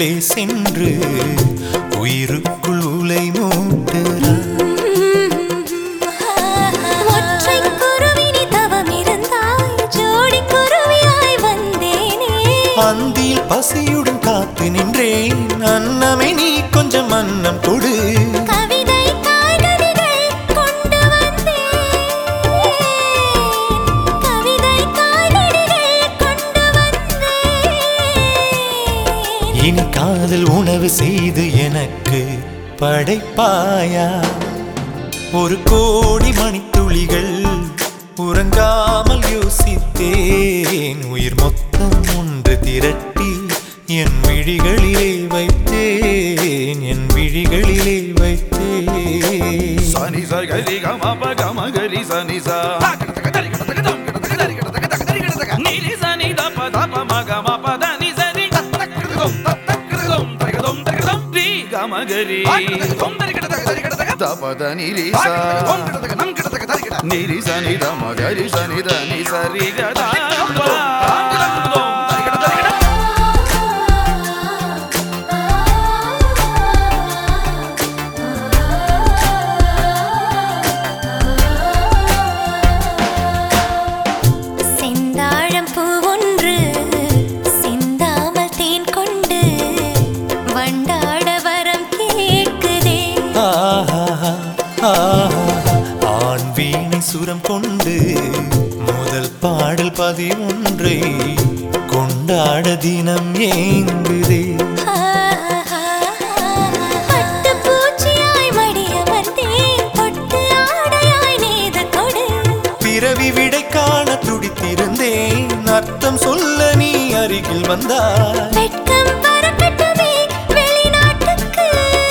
உள்ளே சென்று உயிருக்குள் உலை மூட்டுறாய் ஒற்றைக் குருவினி தவமிருந்தாய், ஜோடிக் குருவியாய் வந்தேனே. அந்தியில் பசியுடன் காத்து நின்றேன் அன்னமே நீ கொஞ்சம் அன்னம் கொடு கவிதை காய்கறிகள் கொண்டு வந்தேன். கவிதை காய்கறிகள் கொண்டு வந்தேன். இனி காதல் உணவு செய்து எனக்கு படைப்பாயா ஒரு கோடி மணித்துளிகள் உறங்காமல் யோசித்தேன் உயிர் மொத்தம் ஒன்று திரட்டி என் விழிகளிலே வைத்தேன் என் விழிகளிலே வைத்தேன் சனி சகரி கம ப கம கரி சனி சா நிரி சனி தப தப ம கம ப த நி சரி ரி கம கரி தப த நிரி சா நிரி சனி த ம கரி சனி த நி சரி க த ப. செந்தாழம் பூ ஒன்று சிந்தாமல் தேன் கொண்டு வண்டாட வரம் கேட்குதே ஆஹா, ஆஹா, ஆண் வீணை சுரம் கொண்டு முதல் பாடல் பதிவொன்றை கொண்டாட தினம் ஏங்குதே பட்டுப் பூச்சியாய் மடியமர்ந்தேன், தொட்டு ஆடையாய் நெய்து கொடு. பிறவி விடை காண துடித்திருந்தேன் அர்த்தம் சொல்ல நீ அருகில் வந்தாய் வெட்கம் பறக்கட்டுமே வெளிநாட்டுக்கு.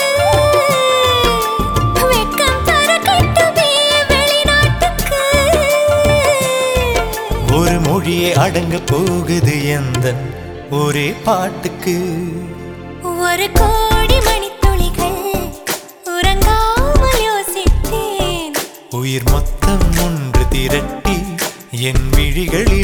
வெட்கம் பறக்கட்டுமே வெளிநாட்டுக்கு. ஒரு மொழியே அடங்க போகுது எந்த ஒரே பாட்டுக்கு ஒரு கோடி மணித்துளிகள் உறங்காமல் யோசித்தேன் உயிர் மொத்தம் ஒன்று திரட்டி என் விழிகளில்